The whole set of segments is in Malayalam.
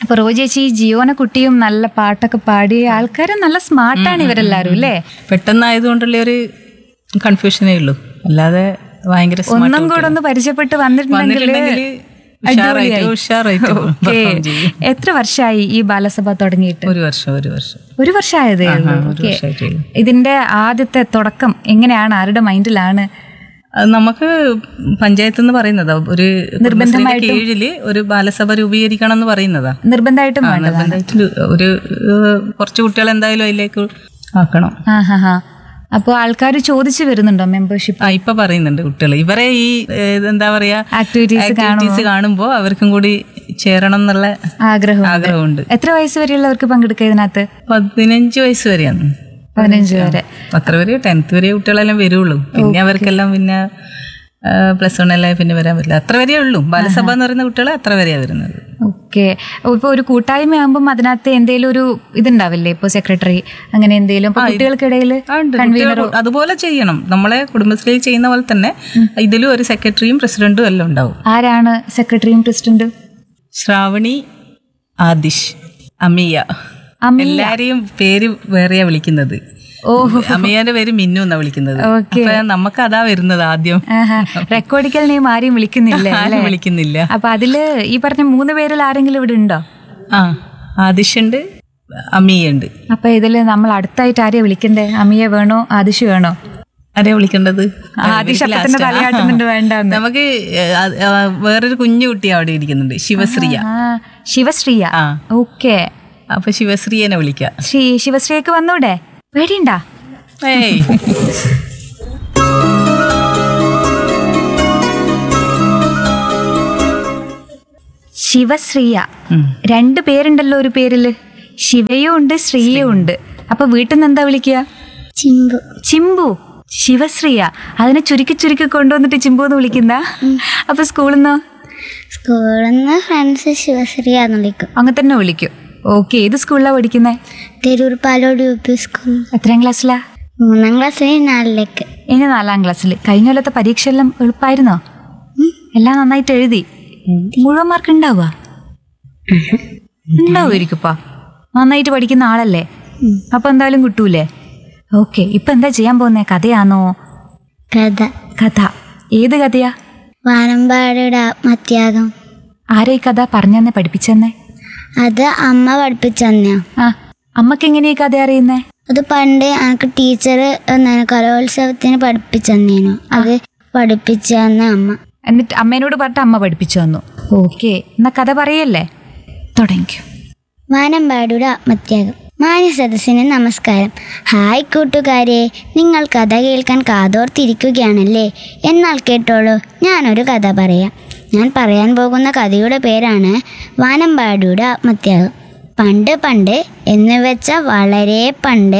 അപ്പൊ റോജി ചേച്ചി ഈ ജിയോന കുട്ടിയും നല്ല പാട്ടൊക്കെ പാടി ആൾക്കാരും നല്ല സ്മാർട്ടാണ് ഇവരെല്ലാരും അല്ലേ പെട്ടെന്നായതുകൊണ്ടുള്ള ഒരു കൺഫ്യൂഷനേ ഉള്ളൂ അല്ലാതെ ഭയങ്കര smart ഒന്നും കൂടെ ഒന്ന് പരിചയപ്പെട്ട് വന്നിട്ടുണ്ടെങ്കിൽ വന്നിട്ടുണ്ടെങ്കില് ഉഷാറായിട്ട് ഉഷാറായിട്ട് perform ചെയ്യും. എത്ര വർഷമായി ഈ ബാലസഭ തുടങ്ങിയിട്ട് ഒരു വർഷം ഒരു വർഷം ഒരു വർഷമായതേ ഉള്ളൂ ഒരു ഓക്കെ വർഷമായിട്ടേ ഉള്ളൂ. ഇതിന്റെ ആദ്യത്തെ തുടക്കം എങ്ങനെയാണ് ആരുടെ മൈൻഡിലാണ് അത് നമുക്ക് പഞ്ചായത്ത് എന്ന് പറയുന്നതാ ഒരു കുടുംബശ്രീയുടെ കീഴില് ഒരു ബാലസഭ രൂപീകരിക്കണം എന്ന് പറയുന്നതാ നിർബന്ധമായിട്ടും വേണ്ടതാണ് നിർബന്ധമായിട്ട് ഒരു ഏഹ്, കുറച്ച് കുട്ടികൾ എന്തായാലും അതിലേക്ക് ആക്കണം ആ ഹാ ഹാ അപ്പൊ ആൾക്കാർ ചോദിച്ചു വരുന്നുണ്ടോ മെമ്പർഷിപ്പ് ആ ഇപ്പൊ പറയുന്നുണ്ട് കുട്ടികൾ ഇവരെ ഈ ഏഹ്, എന്താ പറയാ ആക്ടിവിറ്റീസ് ആക്ടിവിറ്റീസ് കാണുമ്പോൾ അവർക്കും കൂടി ചേരണം എന്നുള്ള ആഗ്രഹം ആഗ്രഹമുണ്ട് എത്ര വയസ്സ് വരെയുള്ളവർക്ക് പങ്കെടുക്കുക ഇതിനകത്ത് പതിനഞ്ച് വയസ്സ് വരെയാണ് പതിനഞ്ച് വരെ അത്ര വരെ ടെൻത്ത് വരെ കുട്ടികളെല്ലാം വരുള്ളൂ പിന്നെ അവർക്കെല്ലാം പിന്നെ പ്ലസ് വൺ എല്ലാം പിന്നെ വരാൻ പറ്റില്ല അത്ര വരെയേ ഉള്ളൂ ബാലസഭ എന്ന് പറയുന്ന കുട്ടികളെ അത്ര വരെയാ വരുന്നത് ഓക്കെ ഇപ്പൊ ഒരു കൂട്ടായ്മ ആകുമ്പോൾ അതിനകത്ത് എന്തെങ്കിലും ഒരു ഇതുണ്ടാവില്ലേ ഇപ്പൊ സെക്രട്ടറി അങ്ങനെ എന്തെങ്കിലും ഇപ്പൊ കുട്ടികൾക്കിടയിൽ ആ, ഉണ്ട്. കുട്ടികൾ അതുപോലെ ചെയ്യണം നമ്മളെ കുടുംബശ്രീയിൽ ചെയ്യുന്ന പോലെ തന്നെ ഇതിലും ഒരു സെക്രട്ടറിയും പ്രസിഡന്റും എല്ലാം ഉണ്ടാവും ആരാണ് സെക്രട്ടറിയും പ്രസിഡന്റും ശ്രാവണി ആദിഷ് അമിയ അമിയ. എല്ലാരെയും പേര് വേറെയാ വിളിക്കുന്നത് ഓഹോ അമിയാന്റെ പേര് മിന്നു എന്നാ വിളിക്കുന്നത് ഓക്കെ. അപ്പൊ നമുക്ക് അതാ വരുന്നത് ആദ്യം റെക്കോർഡിക്കൽ നെയിം ആരെയും വിളിക്കുന്നില്ല ആരും വിളിക്കുന്നില്ല അപ്പൊ അതില് ഈ പറഞ്ഞ മൂന്ന് പേരിൽ ആരെങ്കിലും ഇവിടെ ഉണ്ടോ ആ ആദിഷ് ഉണ്ട് അമിയുണ്ട് അപ്പൊ ഇതില് നമ്മൾ അടുത്തായിട്ട് ആരെയാ വിളിക്കണ്ടേ അമിയ വേണോ ആദിഷ് വേണോ ആരെയാ വിളിക്കേണ്ടത് ആദിഷ് അപ്പത്തന്നെ തലയാട്ടുന്നുണ്ട് വേണ്ടെന്ന് നമുക്ക് ഏ, ആ, ആ, വേറൊരു കുഞ്ഞു കുട്ടി അവിടെ ഇരിക്കുന്നുണ്ട് ശിവശ്രീയ ആ ശിവശ്രീയ ആ ഓക്കെ അപ്പൊ ശിവശ്രീയനെ വിളിക്കാം ശ്രീ ശിവശ്രീയൊക്കെ വന്നൂടെ പേടിയുണ്ടാ ഏയ് ശിവശ്രീയ ഉം. രണ്ട് പേരുണ്ടല്ലോ ഒരു പേരില് ശിവയും ഉണ്ട് ശ്രീയും ഉണ്ട് അപ്പൊ വീട്ടിൽ നിന്ന് എന്താ വിളിക്കുക ചിമ്പു ചിമ്പു ശിവശ്രീയ അതിനെ ചുരുക്കി ചുരുക്കി കൊണ്ടുവന്നിട്ട് ചിമ്പു എന്ന് വിളിക്കുന്ന അപ്പൊ സ്കൂളിൽ നിന്നോ സ്കൂളിൽ നിന്ന് ഫ്രണ്ട്സ് ശിവശ്രീ എന്ന് വിളിക്കും അങ്ങനെ തന്നെ വിളിക്കും ഓക്കെ ഏത് സ്കൂളിലാണ് പഠിക്കുന്നത് Tirur Palode U P school എത്രാം ക്ലാസ്സിലാ മൂന്നാം ക്ലാസ്സിൽ നാലിലേക്ക് ഇനി നാലാം ക്ലാസ്സിൽ കഴിഞ്ഞ കൊല്ലത്തെ പരീക്ഷ എല്ലാം എളുപ്പമായിരുന്നോ എല്ലാം നന്നായിട്ട് എഴുതി മുഴുവൻ മാർക്ക് ഉണ്ടാവുക ഉണ്ടാവുമായിരിക്കുപ്പാ നന്നായിട്ട് പഠിക്കുന്ന ആളല്ലേ അപ്പൊ എന്തായാലും കിട്ടൂലേ ഓക്കെ ഇപ്പൊ എന്താ ചെയ്യാൻ പോകുന്നേ കഥയാണോ കഥ കഥ ഏത് കഥയാ വാനമ്പാടിയുടെ ആത്മത്യാഗം ആരാ ഈ കഥ പറഞ്ഞെന്നെ പഠിപ്പിച്ചെന്നേ അത് അമ്മ പഠിപ്പിച്ചന്നെയാ ആ അമ്മക്ക് എങ്ങനെയാ ഈ കഥ അറിയുന്നേ അത് പണ്ട് എനിക്ക് ടീച്ചർ എന്താണ് കലോത്സവത്തിന് പഠിപ്പിച്ചന്നേനു അത് പഠിപ്പിച്ച തന്നെ അമ്മ എന്നിട്ട് അമ്മേനോട് പറഞ്ഞിട്ട് അമ്മ പഠിപ്പിച്ചു തന്നു ഓക്കെ എന്നാ കഥ പറയല്ലേ തുടങ്ങിക്കോ വാനമ്പാടിയുടെ ആത്മത്യാഗം മാന്യ സദസ്സിന് നമസ്കാരം ഹായ് കൂട്ടുകാരെ നിങ്ങൾ കഥ കേൾക്കാൻ കാതോർത്തിരിക്കുകയാണല്ലേ എന്നാൽ കേട്ടോളൂ ഞാനൊരു കഥ പറയാം ഞാൻ പറയാൻ പോകുന്ന കഥയുടെ പേരാണ് വാനമ്പാടിയുടെ ആത്മത്യാഗം പണ്ട് പണ്ട് എന്ന് വെച്ചാൽ വളരെ പണ്ട്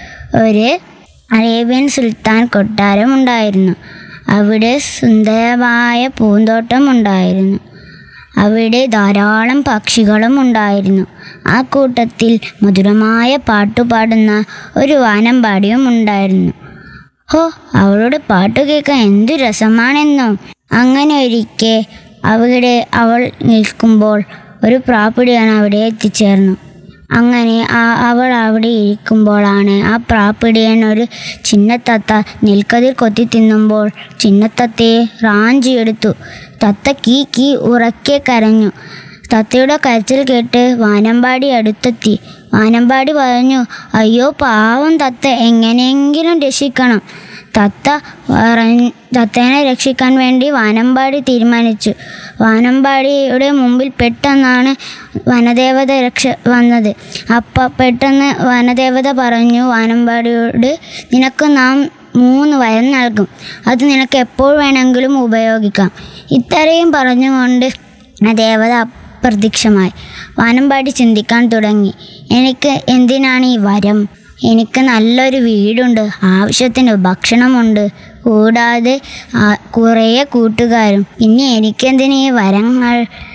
ഒരു അറേബ്യൻ സുൽത്താൻ കൊട്ടാരം ഉണ്ടായിരുന്നു അവിടെ സുന്ദരമായ പൂന്തോട്ടം ഉണ്ടായിരുന്നു അവിടെ ധാരാളം പക്ഷികളും ഉണ്ടായിരുന്നു ആ കൂട്ടത്തിൽ മധുരമായ പാട്ടുപാടുന്ന ഒരു വാനമ്പാടിയും ഉണ്ടായിരുന്നു ഹോ അവളുടെ പാട്ട് കേൾക്കാൻ എന്തു രസമാണെന്നോ അങ്ങനെ ഒരിക്കെ അവിടെ അവൾ നിൽക്കുമ്പോൾ ഒരു പ്രാപ്പിടിയാണ് അവിടെ എത്തിച്ചേർന്നു അങ്ങനെ ആ അവൾ അവിടെ ഇരിക്കുമ്പോഴാണ് ആ പ്രാപ്പിടിയൻ ഒരു ചിന്നത്തത്ത നെൽക്കതിർ കൊത്തി തിന്നുമ്പോൾ ചിന്നത്തത്തയെ റാഞ്ചിയെടുത്തു തത്ത കീ കീ ഉറക്കെ കരഞ്ഞു തത്തയുടെ കരച്ചിൽ കേട്ട് വാനമ്പാടി അടുത്തെത്തി വാനമ്പാടി പറഞ്ഞു അയ്യോ പാവം തത്ത എങ്ങനെയെങ്കിലും രക്ഷിക്കണം തത്ത പറഞ്ഞ് തത്തേനെ രക്ഷിക്കാൻ വേണ്ടി വാനമ്പാടി തീരുമാനിച്ചു വാനമ്പാടിയുടെ മുമ്പിൽ പെട്ടെന്നാണ് വനദേവത രക്ഷ വന്നത് അപ്പം പെട്ടെന്ന് വനദേവത പറഞ്ഞു വാനമ്പാടിയോട് നിനക്ക് നാം മൂന്ന് വരം നൽകും അത് നിനക്ക് എപ്പോൾ വേണമെങ്കിലും ഉപയോഗിക്കാം ഇത്രയും പറഞ്ഞുകൊണ്ട് ആ ദേവത അപ്രത്യക്ഷമായി വാനമ്പാടി ചിന്തിക്കാൻ തുടങ്ങി എനിക്ക് എന്തിനാണ് ഈ വരം എനിക്ക് നല്ലൊരു വീടുണ്ട് ആവശ്യത്തിന് ഭക്ഷണമുണ്ട് കൂടാതെ ആ, കുറേ കൂട്ടുകാരും ഇനി എനിക്കെന്തിന് ഈ വരങ്ങൾ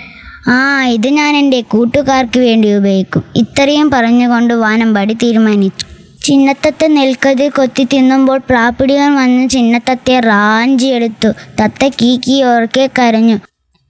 ആ ഇത് ഞാൻ എൻ്റെ കൂട്ടുകാർക്ക് വേണ്ടി ഉപയോഗിക്കും ഇത്രയും പറഞ്ഞുകൊണ്ട് വാനമ്പാടി തീരുമാനിച്ചു ചിന്നത്തത്തെ നെൽക്കതിർ കൊത്തി തിന്നുമ്പോൾ പ്രാപ്പിടിയൻ വന്ന് ചിന്നത്തത്തെ റാഞ്ചിയെടുത്തു തത്ത കീ കീ ഓർക്കെ കരഞ്ഞു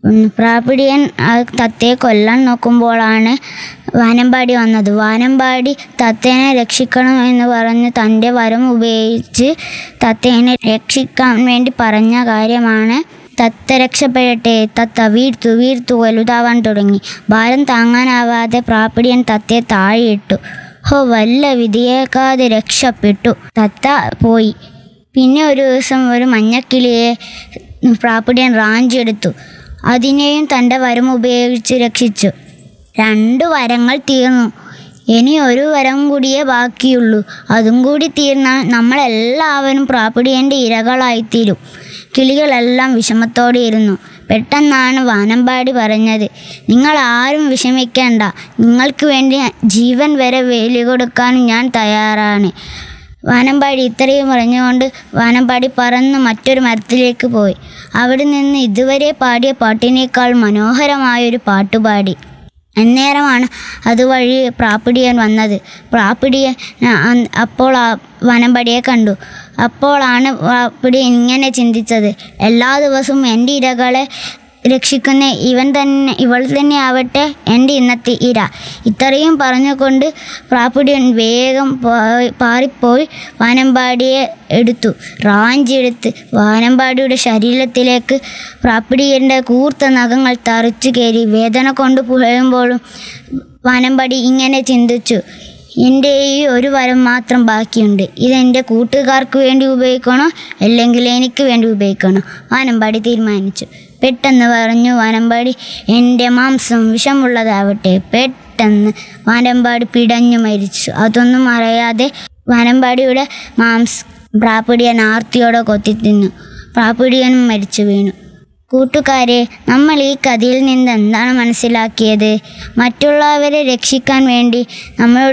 ഉം, പ്രാപിടിയൻ ആ തത്തയെ കൊല്ലാൻ നോക്കുമ്പോഴാണ് വാനമ്പാടി വന്നത് വാനമ്പാടി തത്തേനെ രക്ഷിക്കണം എന്ന് പറഞ്ഞ് തൻ്റെ വരം ഉപയോഗിച്ച് തത്തേനെ രക്ഷിക്കാൻ വേണ്ടി പറഞ്ഞ കാര്യമാണ് തത്ത രക്ഷപ്പെടട്ടെ തത്ത വീർത്തു വീർത്തു വലുതാവാൻ തുടങ്ങി ഭാരം താങ്ങാനാവാതെ പ്രാപ്പിടിയൻ തത്തയെ താഴെയിട്ടു ഹോ വല്ല വിധിയേക്കാതെ രക്ഷപ്പെട്ടു തത്ത പോയി പിന്നെ ഒരു ദിവസം ഒരു മഞ്ഞക്കിളിയെ പ്രാപ്പിടിയൻ റാഞ്ചെടുത്തു അതിനെയും തൻ്റെ വരം ഉപയോഗിച്ച് രക്ഷിച്ചു രണ്ട് വരങ്ങൾ തീർന്നു ഇനി ഒരു വരം കൂടിയേ ബാക്കിയുള്ളൂ അതും കൂടി തീർന്നാൽ നമ്മളെല്ലാവരും പ്രാപ്പിടിയൻ്റെ ഇരകളായിത്തീരും കിളികളെല്ലാം വിഷമത്തോടെ ഇരുന്നു പെട്ടെന്നാണ് വാനമ്പാടി പറഞ്ഞത് നിങ്ങൾ ആരും വിഷമിക്കേണ്ട നിങ്ങൾക്ക് വേണ്ടി ജീവൻ വരെ വേലി കൊടുക്കാൻ ഞാൻ തയ്യാറാണ് വാനമ്പാടി ഇത്രയും പറഞ്ഞുകൊണ്ട് വാനമ്പാടി പറന്ന് മറ്റൊരു മരത്തിലേക്ക് പോയി അവിടെ നിന്ന് ഇതുവരെ പാടിയ പാട്ടിനേക്കാൾ മനോഹരമായൊരു പാട്ടുപാടി അന്നേരമാണ് അതുവഴി പ്രാപ്പിടിയൻ വന്നത് പ്രാപ്പിടിയൻ ആ, അ- അപ്പോൾ ആ വനമ്പടിയെ കണ്ടു അപ്പോളാണ് പ്രാപ്പിടിയൻ ഇങ്ങനെ ചിന്തിച്ചത് എല്ലാ ദിവസവും എൻ്റെ ഇരകളെ രക്ഷിക്കുന്ന ഇവൻ തന്നെ ഇവൾ തന്നെ ആവട്ടെ എൻ്റെ ഇന്നത്തെ ഇര ഇത്രയും പറഞ്ഞുകൊണ്ട് പ്രാപ്പിടിയൻ വേഗം പോയി- പാറിപ്പോയി വാനമ്പാടിയെ എടുത്തു റാഞ്ചെടുത്ത് വാനമ്പാടിയുടെ ശരീരത്തിലേക്ക് പ്രാപ്പിടിയൻ്റെ കൂർത്ത നഖങ്ങൾ തറച്ചു കയറി വേദന കൊണ്ട് പുഴയുമ്പോഴും വാനമ്പാടി ഇങ്ങനെ ചിന്തിച്ചു എൻ്റെ ഈ ഒരു വരം മാത്രം ബാക്കിയുണ്ട് ഇതെൻ്റെ കൂട്ടുകാർക്ക് വേണ്ടി ഉപയോഗിക്കണോ അല്ലെങ്കിൽ എനിക്ക് വേണ്ടി ഉപയോഗിക്കണോ വാനമ്പാടി തീരുമാനിച്ചു പെട്ടെന്ന് പറഞ്ഞു വാനമ്പാടി എൻ്റെ മാംസം വിഷമുള്ളതാവട്ടെ പെട്ടെന്ന് വാനമ്പാടി പിടഞ്ഞു മരിച്ചു അതൊന്നും അറിയാതെ വാനമ്പാടിയുടെ മാംസ് പ്രാപ്പിടിയൻ ആർത്തിയോടെ കൊത്തി തിന്നു പ്രാപ്പിടിയനും മരിച്ചു വീണു കൂട്ടുകാരെ നമ്മൾ ഈ കഥയിൽ നിന്ന് എന്താണ് മനസ്സിലാക്കിയത് മറ്റുള്ളവരെ രക്ഷിക്കാൻ വേണ്ടി നമ്മളുടെ